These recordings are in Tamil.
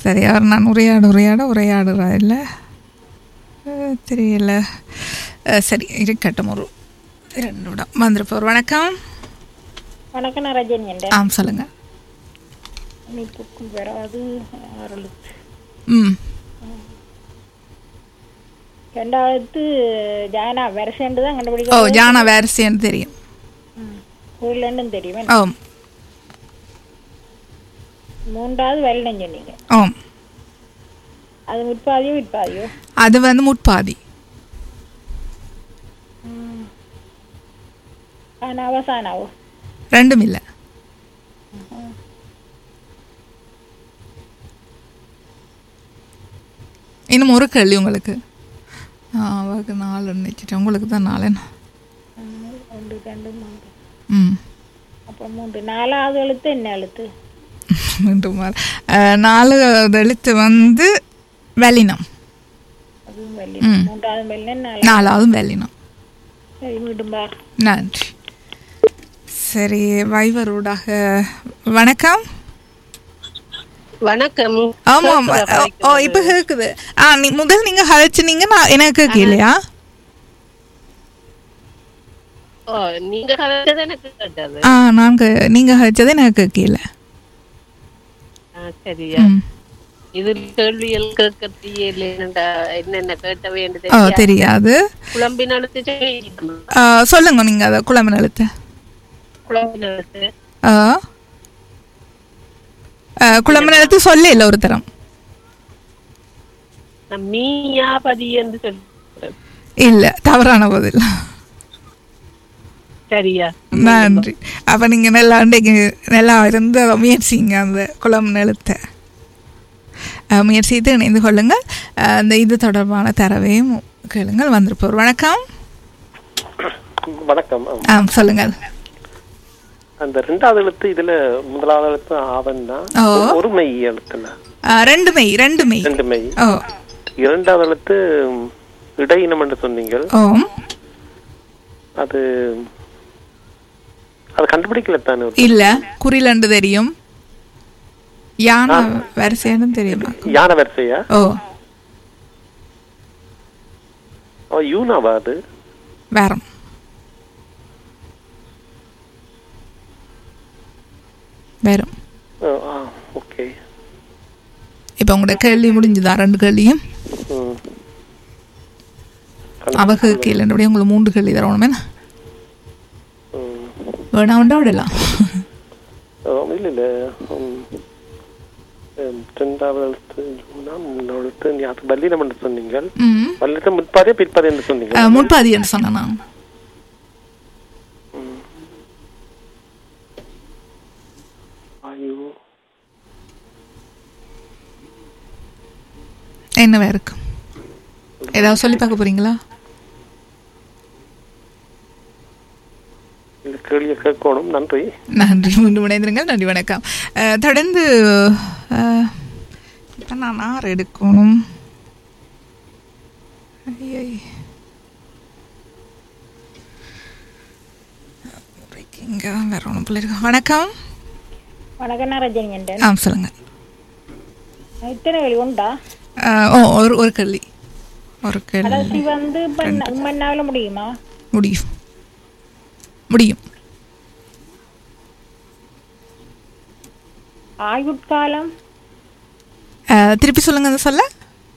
சரி அவர் நான் உரையாட உரையாட உரையாடுறா இல்லை தெரியல அஹ், சரி இருக்கட்டும் ஒரு ரெண்டு விடம் வந்திருப்போர் வணக்கம் வணக்கம் நான் ரஜினி என்ற ஆம் சொல்லுங்கள் இனிப்புக்கும் வராது அருளுக்கு ம் ரெண்டாவது ஜானா வருஷண்டு தான் ஓ கண்டுபிடிக்க ஜானா வேரசியன்னு தெரியும் ஊர்லண்டும் தெரியும் ஓம் மூன்றாவது வெள்ளம் சொன்னீங்க ஓம் அது முற்பாதியோ விற்பாதியோ அது வந்து முட்பாதி ஆனா அவசானாவோ ரெண்டும் இல்லை இன்னும் ஒரு கேள்வி உங்களுக்கு ஆ, அவருக்கு நாலு நினைச்சிட்டேன் உங்களுக்கு தான் நாலு ஒன்று ரெண்டு மூன்று ம் அப்போ மூன்று நாலாவது எழுத்து என்ன எழுத்து மீண்டும் வர. ஆ, நாலாவது எழுத்து வந்து வெலினம் அதுவும் வெள்ளி ம். மூன்றாவது வெள்ளம் நாலாவது நாலாவது வெலினம் சரி மீண்டும் பார் நன்றி சரி வைவரோடாக வணக்கம் வணக்கம் ஆமாம் ஓ இப்போ கேட்குது ஆ நீ முதல் நீங்கள் ஹழைச்சினீங்க நான் எனக்கு கேட்கலையா ஓ நீங்க கதைச்சது எனக்கு கேட்டது ஆ நான் கே- நீங்க ஹழைச்சது எனக்கு கேட்கல ஆ, சரியா ம் இது கேள்விகள் கேட்கறதையே இல்லைன்னுடா என்னென்ன கேட்ட வேண்டியது ஓ தெரியாது குழம்பின் அழுத்து சொல்லிக்கணும். ஆ, சொல்லுங்க நீங்க அதை குழம்பு எழுத்து குழம்பின் அழுத்து ஆ ஆ, குழம்பு எழுத்து சொல்ல இல்லை ஒரு தரம் நான் மீயா பதி என்று சொல்றேன் இல்லை தவறான பதில் சரியா நன்றி அப்போ நீங்கள் நல்லா அன்றைக்கு நல்லா இருந்து அதை முயற்சிங்க அந்த குளம் எழுத்தை முயற்சி செய்து இணைந்து கொள்ளுங்கள் அஹ், அந்த இது தொடர்பான தரவையும் கேளுங்கள் வந்திருப்போர் வணக்கம் வணக்கம் ஆம். ஆ சொல்லுங்கள் அந்த ரெண்டாவது எழுத்து இதுல முதலாவது எழுத்து ஆவன் தான் ஓ. ஒரு மெய் எழுத்துனா அஹ், ரெண்டு மெய் ரெண்டு மெய் ரெண்டு மெய் ஓ இரண்டாவது எழுத்து இடையினம் என்று சொன்னீங்க ஓம் அது அது கண்டுபிடிக்கல தானே இல்லை குறிலண்டு தெரியும் யானை வரிசையானு தெரியுமா யானை வரிசையா ஓ ஓ யூனாவா அது வேறம் வேறும் ஓ, ஆ ஓகே இப்போ உங்களோட கேள்வி முடிஞ்சுதா ரெண்டு கேள்வியும் ம். அவக கீழே உங்களுக்கு மூன்று கேள்வி தரணுமே ம். வேணா உண்டா விடலாம் ஓ, இல்ல இல்ல ம். ம், ரெண்டாவது எழுத்து யூனா மூணாவது எழுத்து நீ அது வல்லினம் என்று சொன்னீங்க ம் வல்லினம் முற்பாதே பிற்பாதே என்று சொன்னீங்க அஹ், முற்பாதி என்று சொன்னேன் நான் ஐயோ என்னவா இருக்கு ஏதாவது சொல்லி பார்க்க போறீங்களா இந்த கேள்வியை கேட்கணும் நன்றி நன்றி மீண்டும் இணைந்திருங்கள் நன்றி வணக்கம் அஹ், தொடர்ந்து இப்போ நான் ஆறு எடுக்கணும் ஐயை. இங்க வேற ஒன்றும் பிள்ளை இருக்கு வணக்கம் வணக்கம் நான் ரஜினி என்ற ஆ சொல்லுங்க இத்தனை வழி உண்டா அஹ், ஓ ஒரு ஒரு கேள்வி ஒரு கேள்வி கடைசி வந்து இப்போ மண்ணாவில் முடியுமா முடியும் முடியும் ஆயுட்காலம் அஹ், திருப்பி சொல்லுங்க அந்த சொல்ல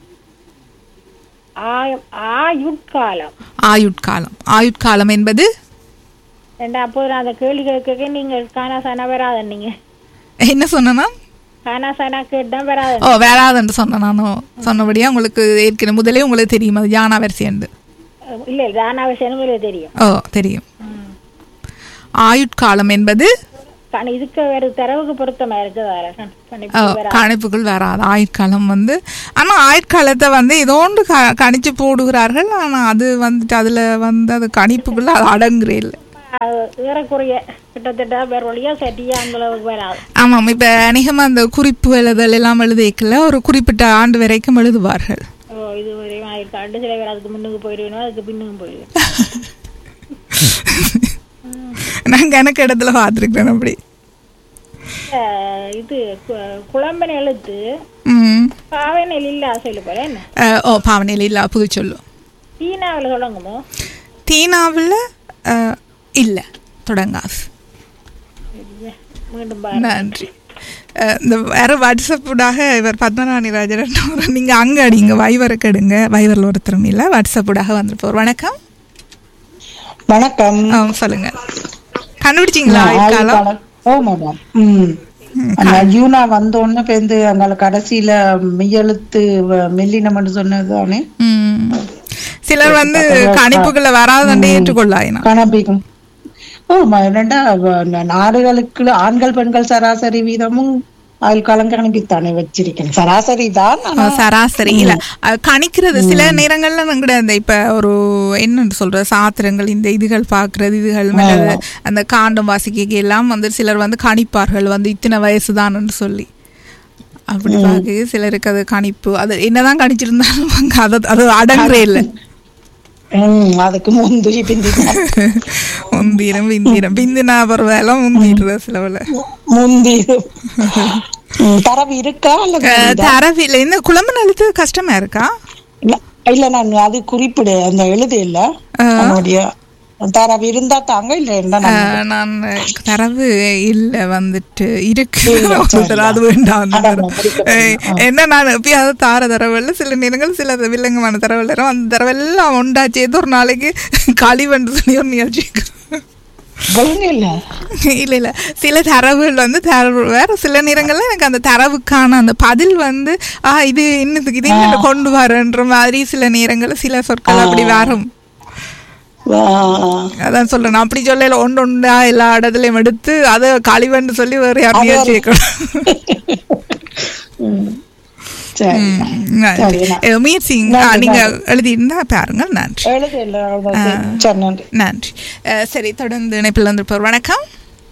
ஆ- ஆயுட்காலம் ஆயுட்காலம் ஆயுட்காலம் என்பது ரெண்டா அப்போது நான் அந்த கேள்வி கேட்க நீங்கள் காணாசானா வராத நீங்க என்ன சொன்னா காணாசானா கேட்டா வராத ஓ வேறாதுன்னு சொன்னேன் நானும் சொன்னபடியா உங்களுக்கு ஏற்கனவே முதலே உங்களுக்கு தெரியும் அது ஜானா வரிசைண்டு இல்ல இல்ல தானாவசியம் உங்களுக்கு தெரியும் ஓ தெரியும் ஆயுட்காலம் என்பது கண- இதுக்கு வேற தரவுக்கு பொருத்தமா இருக்குதார ஓ, கணிப்புகள் வராது ஆயுட்காலம் வந்து ஆனா ஆயுட்காலத்தை வந்து ஏதோண்டு க கணிச்சு போடுகிறார்கள் ஆனா அது வந்துட்டு அதுல வந்து அது கணிப்புக்குள்ள அது அடங்குறே இல்லை ஏறக்குறைய கிட்டத்தட்ட வேற வழியா சரியா அந்த அளவுக்கு வராது ஆமாம் இப்போ அநேகமாக அந்த குறிப்பு எழுதல் எல்லாம் எழுதிக்கல ஒரு குறிப்பிட்ட ஆண்டு வரைக்கும் எழுதுவார்கள் ஓ இது வரையும் ஆயிருக்கு ஆண்டு சில பேர் அதுக்கு முன்னுக்கு போயிடுவேணும் அதுக்கு பின்னுக்கும் போயிடுவேன் நான் கணக்கு இடத்துல பார்த்துருக்கேன் அப்படி அஹ், இது கு- குழம்பன் எழுத்து ம் பாவனையில் இல்லா சொல்லு போல என்ன அஹ், ஓ பாவனையில் இல்லா புது சொல்லு சீனாவில் தொடங்குமோ தீனாவில் இல்லை தொடங்காது சரியா? மீண்டும் பாருங்க நன்றி அஹ், இந்த வேற வாட்ஸ்அப்புடாக இவர் பத்மநாணி ராஜரன் நீங்கள் அங்கே அடிங்க வைவருக்கு எடுங்க வைவரில் ஒருத்தரும் இல்லை வாட்ஸ்அப்புடாக வந்துட்டு போர் வணக்கம் வணக்கம் ஆ, சொல்லுங்க கண்டுபிடிச்சிங்களா நான் காலம் ஆயுள்காலம். ஓ மேடம் ம் அந்த ஜூனா வந்த உடனே பேருந்து அங்க கடைசியில மெய்யெழுத்து வ- மெல்லினம்னு சொன்னதுதானே ம். சிலர் வந்து கணிப்புகளை வராதண்டே ஏற்றுக்கொள்ளாயினா கணபிக்கும் ஓ ம- என்னடா வ- ந- நாடுகளுக்கு ஆண்கள் பெண்கள் சராசரி வீதமும் ஆயுள் காலம் கணிப்பித்தானே வச்சிருக்கேன் சராசரி தான் ஆனா சராசரி இல்ல அது கணிக்கிறது சில நேரங்கள்ல கூட இந்த இப்ப ஒரு என்ன சொல்ற சாத்திரங்கள் இந்த இதுகள் பாக்குறது இதுகள் மேல அந்த காண்டம் வாசிக்க எல்லாம் வந்து சிலர் வந்து கணிப்பார்கள் வந்து இத்தனை வயசுதான்னு சொல்லி அப்படி பார்க்க சிலருக்கு அது கணிப்பு அது என்னதான் கணிச்சிருந்தாலும் அங்க அது அது அடங்குறே இல்லை ம், அதுக்கு முந்தி பிந்தி தான். முந்திரம் பிந்திரம் பிந்தினா பரவாயில்ல முந்திடுற சிலவில் முந்தி ம், தரவு இருக்கா அல்லது தரவில்லை இந்த குழம்பு எழுத்து கஷ்டமா இருக்கா இல்ல இல்ல நான் அது குறிப்பிடு அந்த எழுது இல்ல நம்முடைய தரவு இருந்தா தாங்க இல்ல இருந்தா நான் அஹ், நான் தரவு இல்ல வந்துட்டு இருக்கு சொல்றேன், அது வேண்டாம் அந்த அதான் தரவு. படிக்க ஏய், என்ன நான் எப்பயாவது தார தரவில்ல சில நேரங்கள் சில வில்லங்கமான தரவில் வரும் அந்த தரவெல்லாம் ஒண்டாச்சு ஏதோ ஒரு நாளைக்கு களிவண்டு சொல்லி ஒரு நிகழ்ச்சி ஒழுங்கு இல்ல இல்ல இல்ல சில தரவுகள் வந்து தரவு வேற சில நேரங்கள்ல எனக்கு அந்த தரவுக்கான அந்த பதில் வந்து ஆ இது இன்னத்துக்கு இது இங்க கொண்டு வரன்ற மாதிரி சில நேரங்கள்ல சில சொற்கள் அப்படி வரும் ஆ, அதான் சொல்றேன் நான் அப்படி சொல்லல ஒன்று ஒன்றா எல்லா இடத்துலயும் எடுத்து அதை களிவண்டு சொல்லி வேற யாரையும் சேர்க்கணும் ம். சரி சரி, நான் முயற்சி நீங்க எழுதியிருந்தா பாருங்க நன்றி எழுது இல்ல அவ்வளவுதான். சரி நன்றி நன்றி அஹ், சரி தொடர்ந்து இணைப்பில் வந்திருப்போர் வணக்கம்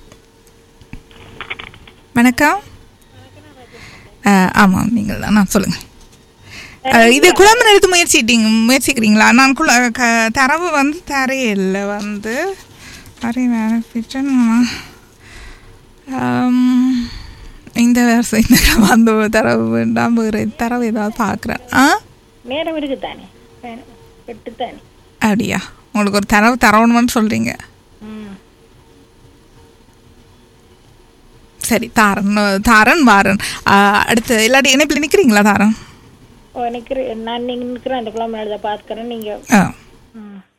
வணக்கம் அஹ், ஆமாம் நீங்கள் தான் நான் சொல்லுங்க அஹ், இது குழம்பு எடுத்து முயற்சிட்டீங்க முயற்சிக்கிறீங்களா நான் குழ க- தரவு வந்து தரையே இல்லை வந்து தரை வேறு கிச்சன் இந்த வருஷம் இந்த வந்து தரவு வேண்டாம் வேறு தரவு ஏதாவது பார்க்குறேன் ஆ நேரம் இருக்குதானே வேணும். எட்டுத்தானே அப்படியா உங்களுக்கு ஒரு தரவு தரணும்னு சொல்கிறீங்க ம் சரி தாரன் தாரன் வாரன் ஆ, அடுத்து இல்லாட்டி இணைப்பில் நிற்கிறீங்களா தாரன் ஓ நிற்கிற நான் நீங்கள் நிற்கிறேன் அந்த குழம்பு எழுத பார்த்துக்கிறேன் நீங்கள் ஆ ம்